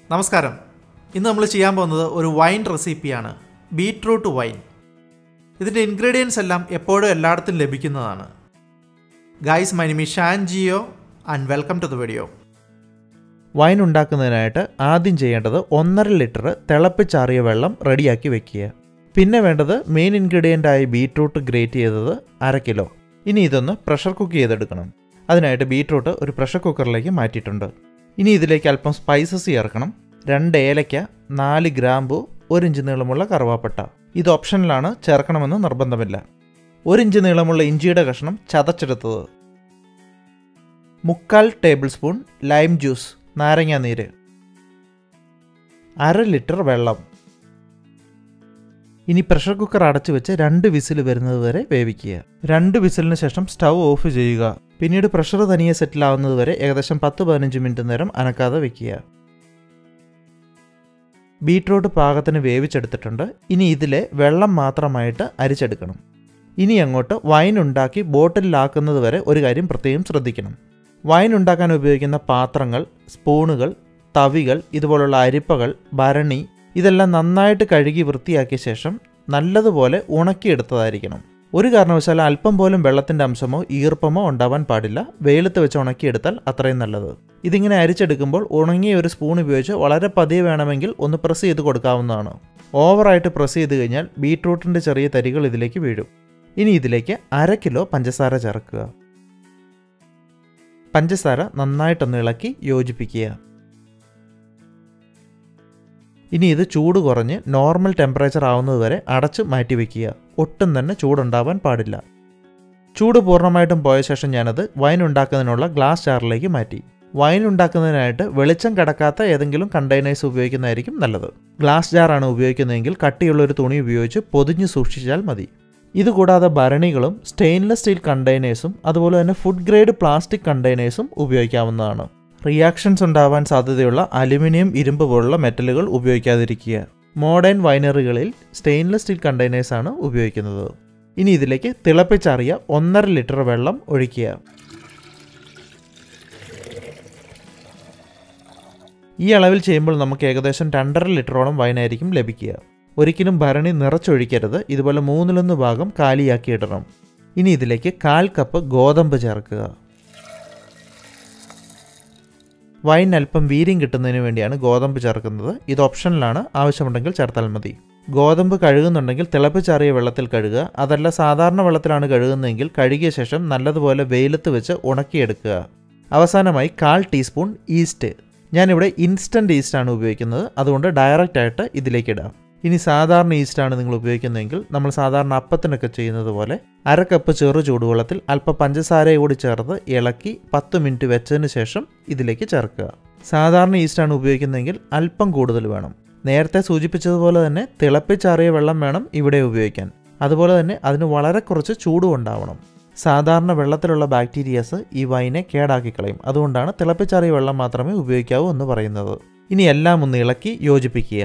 നമസ്കാരം ഇന്ന് നമ്മൾ ചെയ്യാൻ പോകുന്നത് ഒരു വൈൻ റെസിപ്പിയാണ് ബീട്രൂട്ട് വൈൻ ഇതിൻ്റെ ഇൻഗ്രീഡിയൻസ് എല്ലാം എപ്പോഴും എല്ലായിടത്തും ലഭിക്കുന്നതാണ് guys my Nimi Shan Jio and welcome to the video wine ഉണ്ടാക്കുന്നതിനായിട്ട് ആദ്യം ചെയ്യേണ്ടത് ഒന്നര ലിറ്റർ തിളപ്പിച്ചാറിയ വെള്ളം റെഡിയാക്കി വെക്കുക പിന്നെ വേണ്ടത് മെയിൻ ഇൻഗ്രീഡിയൻ്റ് ആയി ബീട്രൂട്ട് ഗ്രേറ്റ് ചെയ്തത് അര കിലോ ഇനി ഇതൊന്ന് പ്രഷർ കുക്ക് ചെയ്തെടുക്കണം അതിനായിട്ട് ബീട്രൂട്ട് ഒരു പ്രഷർ കുക്കറിലേക്ക് മാറ്റിയിട്ടുണ്ട് ഇനി ഇതിലേക്ക് അല്പം സ്പൈസസ് ചേർക്കണം രണ്ട് ഏലയ്ക്ക നാല് ഗ്രാമ്പു ഒരു ഇഞ്ച് നീളമുള്ള കറുവാപ്പട്ട ഇത് ഓപ്ഷനിലാണ് ചേർക്കണമെന്ന് നിർബന്ധമില്ല ഒരു ഇഞ്ച് നീളമുള്ള ഇഞ്ചിയുടെ കഷ്ണം ചതച്ചെടുത്തത് മുക്കാൽ ടേബിൾ സ്പൂൺ ലൈം ജ്യൂസ് നാരങ്ങ നീര് അര ലിറ്റർ വെള്ളം ഇനി പ്രഷർ കുക്കർ അടച്ചു വെച്ച് രണ്ട് വിസിൽ വരുന്നത് വരെ വേവിക്കുക രണ്ട് വിസിലിന് ശേഷം സ്റ്റൗ ഓഫ് ചെയ്യുക പിന്നീട് പ്രഷർ തനിയെ സെറ്റിൽ ആവുന്നത് വരെ ഏകദേശം പത്ത് പതിനഞ്ച് മിനിറ്റ് നേരം അനക്കാതെ വെക്കുക ബീട്രൂട്ട് പാകത്തിന് വേവിച്ചെടുത്തിട്ടുണ്ട് ഇനി ഇതിലെ വെള്ളം മാത്രമായിട്ട് അരിച്ചെടുക്കണം ഇനി അങ്ങോട്ട് വൈൻ ഉണ്ടാക്കി ബോട്ടിലാക്കുന്നത് വരെ ഒരു കാര്യം പ്രത്യേകം ശ്രദ്ധിക്കണം വൈൻ ഉണ്ടാക്കാൻ ഉപയോഗിക്കുന്ന പാത്രങ്ങൾ സ്പൂണുകൾ തവികൾ ഇതുപോലുള്ള അരിപ്പകൾ ഭരണി ഇതെല്ലാം നന്നായിട്ട് കഴുകി വൃത്തിയാക്കിയ ശേഷം നല്ലതുപോലെ ഉണക്കിയെടുത്തതായിരിക്കണം ഒരു കാരണവശാലും അല്പം പോലും വെള്ളത്തിൻ്റെ അംശമോ ഈർപ്പമോ ഉണ്ടാവാൻ പാടില്ല വെയിലത്ത് വെച്ച് ഉണക്കിയെടുത്താൽ അത്രയും നല്ലത് ഇതിങ്ങനെ അരിച്ചെടുക്കുമ്പോൾ ഉണങ്ങിയ ഒരു സ്പൂൺ ഉപയോഗിച്ച് വളരെ പതിയെ വേണമെങ്കിൽ ഒന്ന് പ്രസ് ചെയ്ത് കൊടുക്കാവുന്നതാണ് ഓവറായിട്ട് പ്രസ് ചെയ്ത് കഴിഞ്ഞാൽ ബീട്രൂട്ടിൻ്റെ ചെറിയ തരികൾ ഇതിലേക്ക് വീഴും ഇനി ഇതിലേക്ക് അര കിലോ പഞ്ചസാര ചേർക്കുക പഞ്ചസാര നന്നായിട്ടൊന്ന് ഇളക്കി യോജിപ്പിക്കുക ഇനി ഇത് ചൂട് കുറഞ്ഞ് നോർമൽ ടെമ്പറേച്ചർ ആവുന്നത് വരെ അടച്ച് മാറ്റി വയ്ക്കുക ഒട്ടും തന്നെ ചൂടുണ്ടാവാൻ പാടില്ല ചൂട് പൂർണ്ണമായിട്ടും പോയ ശേഷം ഞാനത് വൈൻ ഉണ്ടാക്കുന്നതിനുള്ള ഗ്ലാസ് ജാറിലേക്ക് മാറ്റി വൈൻ ഉണ്ടാക്കുന്നതിനായിട്ട് വെളിച്ചം കടക്കാത്ത ഏതെങ്കിലും കണ്ടെയ്നേഴ്സ് ഉപയോഗിക്കുന്നതായിരിക്കും നല്ലത് ഗ്ലാസ് ജാറാണ് ഉപയോഗിക്കുന്നതെങ്കിൽ കട്ടിയുള്ള ഒരു തുണി ഉപയോഗിച്ച് പൊതിഞ്ഞ് സൂക്ഷിച്ചാൽ മതി ഇതുകൂടാതെ ഭരണികളും സ്റ്റെയിൻലെസ് സ്റ്റീൽ കണ്ടെയ്നേഴ്സും അതുപോലെ തന്നെ ഫുഡ് ഗ്രേഡ് പ്ലാസ്റ്റിക് കണ്ടെയ്നേഴ്സും ഉപയോഗിക്കാവുന്നതാണ് റിയാക്ഷൻസ് ഉണ്ടാവാൻ സാധ്യതയുള്ള അലുമിനിയം ഇരുമ്പ് പോലുള്ള മെറ്റലുകൾ ഉപയോഗിക്കാതിരിക്കുക മോഡേൺ വൈനറികളിൽ സ്റ്റെയിൻലെസ് സ്റ്റീൽ കണ്ടെയ്നേഴ്സ് ആണ് ഉപയോഗിക്കുന്നത് ഇനി ഇതിലേക്ക് തിളപ്പിച്ചറിയ ഒന്നര ലിറ്റർ വെള്ളം ഒഴിക്കുക ഈ അളവിൽ ചെയ്യുമ്പോൾ നമുക്ക് ഏകദേശം രണ്ടര ലിറ്ററോളം വൈനായിരിക്കും ലഭിക്കുക ഒരിക്കലും ഭരണി നിറച്ചൊഴിക്കരുത് ഇതുപോലെ മൂന്നിലൊന്ന് ഭാഗം കാലിയാക്കി ഇടണം ഇനി ഇതിലേക്ക് കാൽ കപ്പ് ഗോതമ്പ് ചേർക്കുക വൈൻ അല്പം വീര്യം കിട്ടുന്നതിന് വേണ്ടിയാണ് ഗോതമ്പ് ചേർക്കുന്നത് ഇത് ഓപ്ഷനിലാണ് ആവശ്യമുണ്ടെങ്കിൽ ചേർത്താൽ മതി ഗോതമ്പ് കഴുകുന്നുണ്ടെങ്കിൽ തിളപ്പിച്ചാറിയ വെള്ളത്തിൽ കഴുകുക അതല്ല സാധാരണ വെള്ളത്തിലാണ് കഴുകുന്നതെങ്കിൽ കഴുകിയ ശേഷം നല്ലതുപോലെ വെയിലത്ത് വെച്ച് ഉണക്കിയെടുക്കുക അവസാനമായി കാൽ ടീസ്പൂൺ ഈസ്റ്റ് ഞാനിവിടെ ഇൻസ്റ്റൻറ്റ് ഈസ്റ്റാണ് ഉപയോഗിക്കുന്നത് അതുകൊണ്ട് ഡയറക്റ്റ് ആയിട്ട് ഇതിലേക്ക് ഇടാം ഇനി സാധാരണ ഈസ്റ്റാണ് നിങ്ങൾ ഉപയോഗിക്കുന്നതെങ്കിൽ നമ്മൾ സാധാരണ അപ്പത്തിനൊക്കെ ചെയ്യുന്നത് പോലെ അര കപ്പ് ചെറു ചൂടുവെള്ളത്തിൽ അല്പം പഞ്ചസാരയും കൂടി ചേർത്ത് ഇളക്കി പത്ത് മിനിറ്റ് വെച്ചതിന് ശേഷം ഇതിലേക്ക് ചേർക്കുക സാധാരണ ഈസ്റ്റാണ് ഉപയോഗിക്കുന്നതെങ്കിൽ അല്പം കൂടുതൽ വേണം നേരത്തെ സൂചിപ്പിച്ചതുപോലെ തന്നെ തിളപ്പിച്ചാറിയ വെള്ളം വേണം ഇവിടെ ഉപയോഗിക്കാൻ അതുപോലെ തന്നെ അതിന് വളരെ കുറച്ച് ചൂടും ഉണ്ടാവണം സാധാരണ വെള്ളത്തിലുള്ള ബാക്ടീരിയാസ് ഈ വൈനെ കേടാക്കി കളയും അതുകൊണ്ടാണ് തിളപ്പിച്ചാറിയ വെള്ളം മാത്രമേ ഉപയോഗിക്കാവൂ എന്ന് പറയുന്നത് ഇനി എല്ലാം ഒന്ന് ഇളക്കി യോജിപ്പിക്കുക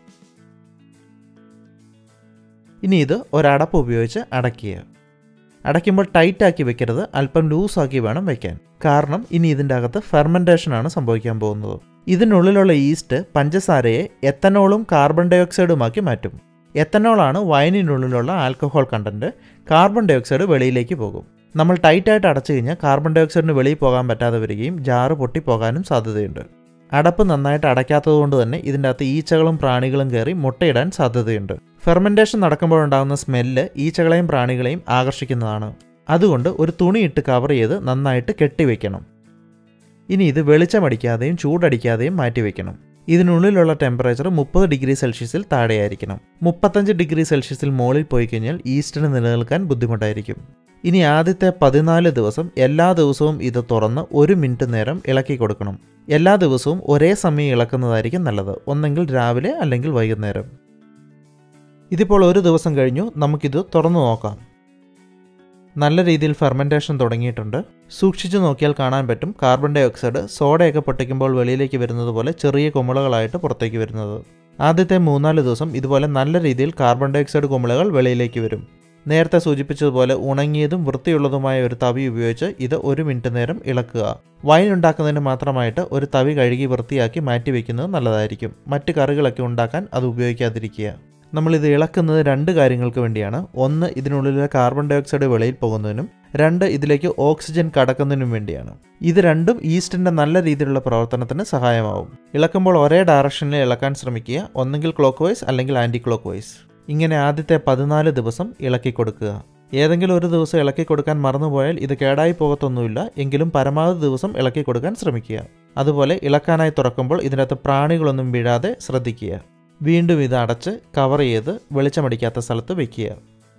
ഇനി ഇത് ഒരടപ്പ് ഉപയോഗിച്ച് അടയ്ക്കുക അടയ്ക്കുമ്പോൾ ടൈറ്റ് ആക്കി വെക്കരുത് അല്പം ലൂസാക്കി വേണം വെക്കാൻ കാരണം ഇനി ഇതിൻ്റെ അകത്ത് ഫെർമെൻറ്റേഷൻ ആണ് സംഭവിക്കാൻ പോകുന്നത് ഇതിനുള്ളിലുള്ള ഈസ്റ്റ് പഞ്ചസാരയെ എത്തനോളും കാർബൺ ഡൈ ഓക്സൈഡുമാക്കി മാറ്റും എത്തനോളാണ് വൈനിനുള്ളിലുള്ള alcohol content carbon dioxide പോകും നമ്മൾ ടൈറ്റായിട്ട് അടച്ചു കഴിഞ്ഞാൽ കാർബൺ ഡൈ ഓക്സൈഡിന് വെളിയിൽ പോകാൻ പറ്റാതെ വരികയും ജാറ് പൊട്ടിപ്പോകാനും സാധ്യതയുണ്ട് അടപ്പ് നന്നായിട്ട് അടയ്ക്കാത്തതുകൊണ്ട് തന്നെ ഇതിൻ്റെ അകത്ത് ഈച്ചകളും പ്രാണികളും കയറി മുട്ടയിടാൻ സാധ്യതയുണ്ട് ഫെർമെൻറ്റേഷൻ നടക്കുമ്പോഴുണ്ടാകുന്ന സ്മെല്ല് ഈച്ചകളെയും പ്രാണികളെയും ആകർഷിക്കുന്നതാണ് അതുകൊണ്ട് ഒരു തുണിയിട്ട് കവർ ചെയ്ത് നന്നായിട്ട് കെട്ടിവെക്കണം ഇനി ഇത് വെളിച്ചമടിക്കാതെയും ചൂടടിക്കാതെയും മാറ്റിവെക്കണം ഇതിനുള്ളിലുള്ള ടെമ്പറേച്ചർ മുപ്പത് ഡിഗ്രി സെൽഷ്യസിൽ താഴെയായിരിക്കണം മുപ്പത്തഞ്ച് ഡിഗ്രി സെൽഷ്യസിൽ മുകളിൽ പോയി കഴിഞ്ഞാൽ ഈസ്റ്റിന് നിലനിൽക്കാൻ ബുദ്ധിമുട്ടായിരിക്കും ഇനി ആദ്യത്തെ പതിനാല് ദിവസം എല്ലാ ദിവസവും ഇത് തുറന്ന് ഒരു മിനിറ്റ് നേരം ഇളക്കി കൊടുക്കണം എല്ലാ ദിവസവും ഒരേ സമയം ഇളക്കുന്നതായിരിക്കും നല്ലത് ഒന്നെങ്കിൽ രാവിലെ അല്ലെങ്കിൽ വൈകുന്നേരം ഇതിപ്പോൾ ഒരു ദിവസം കഴിഞ്ഞു നമുക്കിത് തുറന്നു നോക്കാം നല്ല രീതിയിൽ ഫെർമെൻറ്റേഷൻ തുടങ്ങിയിട്ടുണ്ട് സൂക്ഷിച്ചു നോക്കിയാൽ കാണാൻ പറ്റും കാർബൺ ഡൈ ഓക്സൈഡ് സോഡയൊക്കെ പൊട്ടിക്കുമ്പോൾ വെളിയിലേക്ക് വരുന്നത് പോലെ ചെറിയ കുമിളകളായിട്ട് പുറത്തേക്ക് വരുന്നത് ആദ്യത്തെ മൂന്നാല് ദിവസം ഇതുപോലെ നല്ല രീതിയിൽ കാർബൺ ഡൈ ഓക്സൈഡ് കുമിളകൾ വെളിയിലേക്ക് വരും നേരത്തെ സൂചിപ്പിച്ചതുപോലെ ഉണങ്ങിയതും വൃത്തിയുള്ളതുമായ ഒരു തവി ഉപയോഗിച്ച് ഇത് ഒരു മിനിറ്റ് നേരം ഇളക്കുക വൈൻ ഉണ്ടാക്കുന്നതിന് മാത്രമായിട്ട് ഒരു തവി കഴുകി വൃത്തിയാക്കി മാറ്റി വയ്ക്കുന്നത് നല്ലതായിരിക്കും മറ്റ് കറികളൊക്കെ ഉണ്ടാക്കാൻ അത് ഉപയോഗിക്കാതിരിക്കുക നമ്മളിത് ഇളക്കുന്നത് രണ്ട് കാര്യങ്ങൾക്ക് വേണ്ടിയാണ് ഒന്ന് ഇതിനുള്ളിലെ കാർബൺ ഡൈ ഓക്സൈഡ് വെളിയിൽ പോകുന്നതിനും രണ്ട് ഇതിലേക്ക് ഓക്സിജൻ കടക്കുന്നതിനും വേണ്ടിയാണ് ഇത് രണ്ടും ഈസ്റ്റിന്റെ നല്ല രീതിയിലുള്ള പ്രവർത്തനത്തിന് സഹായമാവും ഇളക്കുമ്പോൾ ഒരേ ഡയറക്ഷനിൽ ഇളക്കാൻ ശ്രമിക്കുക ഒന്നെങ്കിൽ ക്ലോക്ക് വൈസ് അല്ലെങ്കിൽ ആന്റി ക്ലോക്ക് വൈസ് ഇങ്ങനെ ആദ്യത്തെ പതിനാല് ദിവസം ഇളക്കി കൊടുക്കുക ഏതെങ്കിലും ഒരു ദിവസം ഇളക്കി കൊടുക്കാൻ മറന്നുപോയാൽ ഇത് കേടായി പോകത്തൊന്നുമില്ല എങ്കിലും പരമാവധി ദിവസം ഇളക്കി കൊടുക്കാൻ ശ്രമിക്കുക അതുപോലെ ഇളക്കാനായി തുറക്കുമ്പോൾ ഇതിനകത്ത് പ്രാണികളൊന്നും വീഴാതെ ശ്രദ്ധിക്കുക വീണ്ടും ഇത് അടച്ച് കവർ ചെയ്ത് വെളിച്ചമടിക്കാത്ത സ്ഥലത്ത് വെക്കുക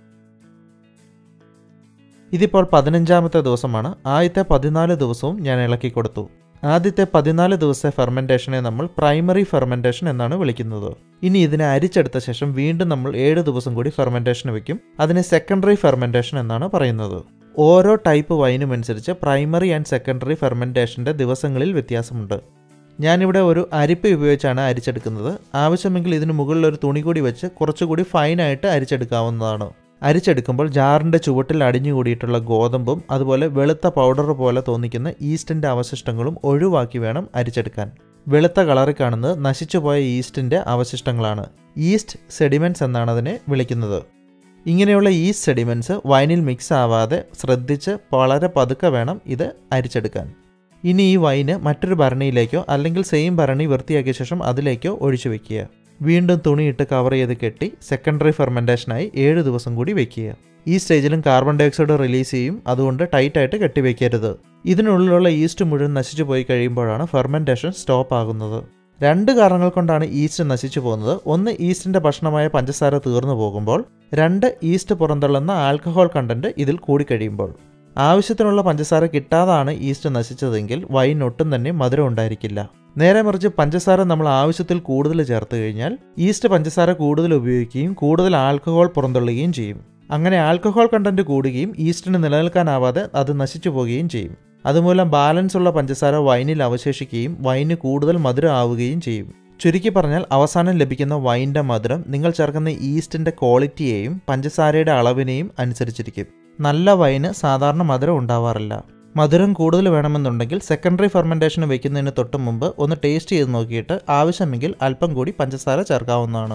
ഇതിപ്പോൾ പതിനഞ്ചാമത്തെ ദിവസമാണ് ആദ്യത്തെ പതിനാല് ദിവസവും ഞാൻ ഇളക്കി കൊടുത്തു ആദ്യത്തെ പതിനാല് ദിവസത്തെ ഫെർമെൻറ്റേഷനെ നമ്മൾ പ്രൈമറി ഫെർമെൻറ്റേഷൻ എന്നാണ് വിളിക്കുന്നത് ഇനി ഇതിനെ അരിച്ചെടുത്ത ശേഷം വീണ്ടും നമ്മൾ ഏഴ് ദിവസം കൂടി ഫെർമെൻറ്റേഷൻ വെക്കും അതിനെ സെക്കൻഡറി ഫെർമെൻറ്റേഷൻ എന്നാണ് പറയുന്നത് ഓരോ ടൈപ്പ് വൈനും അനുസരിച്ച് പ്രൈമറി ആൻഡ് സെക്കൻഡറി ഫെർമെൻറ്റേഷൻ്റെ ദിവസങ്ങളിൽ വ്യത്യാസമുണ്ട് ഞാനിവിടെ ഒരു അരിപ്പ ഉപയോഗിച്ചാണ് അരിച്ചെടുക്കുന്നത് ആവശ്യമെങ്കിൽ ഇതിന് മുകളിൽ ഒരു തുണി കൂടി വെച്ച് കുറച്ചുകൂടി ഫൈനായിട്ട് അരിച്ചെടുക്കാവുന്നതാണ് അരിച്ചെടുക്കുമ്പോൾ ജാറിൻ്റെ ചുവട്ടിൽ അടിഞ്ഞുകൂടിയിട്ടുള്ള ഗോതമ്പും അതുപോലെ വെളുത്ത പൗഡർ പോലെ തോന്നിക്കുന്ന ഈസ്റ്റിൻ്റെ അവശിഷ്ടങ്ങളും ഒഴിവാക്കി വേണം അരിച്ചെടുക്കാൻ വെളുത്ത കളറിൽ കാണുന്നത് നശിച്ചുപോയ ഈസ്റ്റിൻ്റെ അവശിഷ്ടങ്ങളാണ് ഈസ്റ്റ് സെഡിമെൻറ്റ്സ് എന്നാണ് അതിനെ വിളിക്കുന്നത് ഇങ്ങനെയുള്ള ഈസ്റ്റ് സെഡിമെൻറ്റ്സ് വൈനിൽ മിക്സ് ആവാതെ ശ്രദ്ധിച്ച് വളരെ പതുക്കെ വേണം ഇത് അരിച്ചെടുക്കാൻ ഇനി ഈ വൈന് മറ്റൊരു ഭരണിയിലേക്കോ അല്ലെങ്കിൽ സെയിം ഭരണി വൃത്തിയാക്കിയ ശേഷം അതിലേക്കോ ഒഴിച്ചു വെക്കുക വീണ്ടും തുണിയിട്ട് കവർ ചെയ്ത് കെട്ടി സെക്കൻഡറി ഫെർമെൻറ്റേഷനായി ഏഴ് ദിവസം കൂടി വെക്കുക ഈ സ്റ്റേജിലും കാർബൺ ഡൈ ഓക്സൈഡ് റിലീസ് ചെയ്യും അതുകൊണ്ട് ടൈറ്റായിട്ട് കെട്ടിവെക്കരുത് ഇതിനുള്ളിലുള്ള ഈസ്റ്റ് മുഴുവൻ നശിച്ചു പോയി കഴിയുമ്പോഴാണ് ഫെർമെൻറ്റേഷൻ സ്റ്റോപ്പ് ആകുന്നത് രണ്ട് കാരണങ്ങൾ കൊണ്ടാണ് ഈസ്റ്റ് നശിച്ചു പോകുന്നത് ഒന്ന് ഈസ്റ്റിന്റെ ഭക്ഷണമായ പഞ്ചസാര തീർന്നു പോകുമ്പോൾ രണ്ട് ഈസ്റ്റ് പുറന്തള്ളുന്ന ആൽക്കഹോൾ കണ്ടന്റ് ഇതിൽ കൂടിക്കഴിയുമ്പോൾ ആവശ്യത്തിനുള്ള പഞ്ചസാര കിട്ടാതാണ് ഈസ്റ്റ് നശിച്ചതെങ്കിൽ വൈൻ ഒട്ടും തന്നെ മധുരം ഉണ്ടായിരിക്കില്ല നേരെ മറിച്ച് പഞ്ചസാര നമ്മൾ ആവശ്യത്തിൽ കൂടുതൽ ചേർത്ത് കഴിഞ്ഞാൽ ഈസ്റ്റ് പഞ്ചസാര കൂടുതൽ ഉപയോഗിക്കുകയും കൂടുതൽ ആൽക്കഹോൾ പുറന്തള്ളുകയും ചെയ്യും അങ്ങനെ ആൽക്കഹോൾ കണ്ടന്റ് കൂടുകയും ഈസ്റ്റിന് നിലനിൽക്കാനാവാതെ അത് നശിച്ചു പോവുകയും ചെയ്യും അതുമൂലം ബാലൻസ് ഉള്ള പഞ്ചസാര വൈനിൽ അവശേഷിക്കുകയും വൈന് കൂടുതൽ മധുരം ആവുകയും ചെയ്യും ചുരുക്കി പറഞ്ഞാൽ അവസാനം ലഭിക്കുന്ന വൈൻ്റെ മധുരം നിങ്ങൾ ചേർക്കുന്ന ഈസ്റ്റിൻ്റെ ക്വാളിറ്റിയെയും പഞ്ചസാരയുടെ അളവിനെയും അനുസരിച്ചിരിക്കും നല്ല വൈന് സാധാരണ മധുരം ഉണ്ടാവാറില്ല മധുരം കൂടുതൽ വേണമെന്നുണ്ടെങ്കിൽ സെക്കൻഡറി ഫെർമെൻറ്റേഷൻ വെക്കുന്നതിന് തൊട്ട് മുമ്പ് ഒന്ന് ടേസ്റ്റ് ചെയ്ത് നോക്കിയിട്ട് ആവശ്യമെങ്കിൽ അല്പം കൂടി പഞ്ചസാര ചേർക്കാവുന്നതാണ്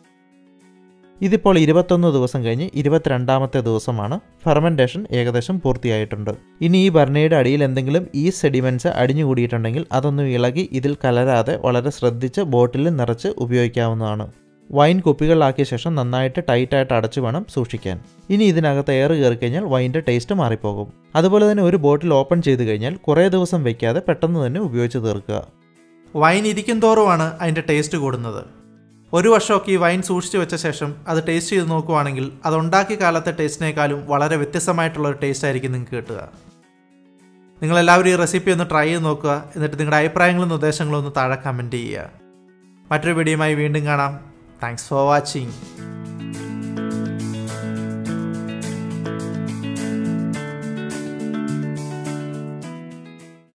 ഇതിപ്പോൾ ഇരുപത്തൊന്ന് ദിവസം കഴിഞ്ഞ് ഇരുപത്തിരണ്ടാമത്തെ ദിവസമാണ് ഫെർമെൻറ്റേഷൻ ഏകദേശം പൂർത്തിയായിട്ടുണ്ട് ഇനി ഈ ഭരണയുടെ അടിയിൽ എന്തെങ്കിലും ഈ സെഡിമെൻറ്റ്സ് അടിഞ്ഞുകൂടിയിട്ടുണ്ടെങ്കിൽ അതൊന്നും ഇളകി ഇതിൽ കലരാതെ വളരെ ശ്രദ്ധിച്ച് ബോട്ടിലിൽ നിറച്ച് ഉപയോഗിക്കാവുന്നതാണ് വൈൻ കുപ്പികളിലാക്കിയ ശേഷം നന്നായിട്ട് ടൈറ്റായിട്ട് അടച്ചു വേണം സൂക്ഷിക്കാൻ ഇനി ഇതിനകത്ത് എയർ കയറി കഴിഞ്ഞാൽ വൈൻ്റെ ടേസ്റ്റ് മാറിപ്പോകും അതുപോലെ തന്നെ ഒരു ബോട്ടിൽ ഓപ്പൺ ചെയ്ത് കഴിഞ്ഞാൽ കുറേ ദിവസം വെക്കാതെ പെട്ടെന്ന് തന്നെ ഉപയോഗിച്ച് തീർക്കുക വൈൻ ഇരിക്കും തോറുമാണ് അതിൻ്റെ ടേസ്റ്റ് കൂടുന്നത് ഒരു വർഷമൊക്കെ ഈ വൈൻ സൂക്ഷിച്ചു വെച്ച ശേഷം അത് ടേസ്റ്റ് ചെയ്ത് നോക്കുവാണെങ്കിൽ അത് ഉണ്ടാക്കിയ കാലത്തെ ടേസ്റ്റിനേക്കാളും വളരെ വ്യത്യസ്തമായിട്ടുള്ള ഒരു ടേസ്റ്റ് ആയിരിക്കും നിങ്ങൾക്ക് കിട്ടുക നിങ്ങളെല്ലാവരും ഈ റെസിപ്പി ഒന്ന് ട്രൈ ചെയ്ത് നോക്കുക എന്നിട്ട് നിങ്ങളുടെ അഭിപ്രായങ്ങളും നിർദ്ദേശങ്ങളും ഒന്ന് താഴെ കമൻറ്റ് ചെയ്യുക മറ്റൊരു വീഡിയോയുമായി വീണ്ടും കാണാം താങ്ക്സ് ഫോർ വാച്ചിങ്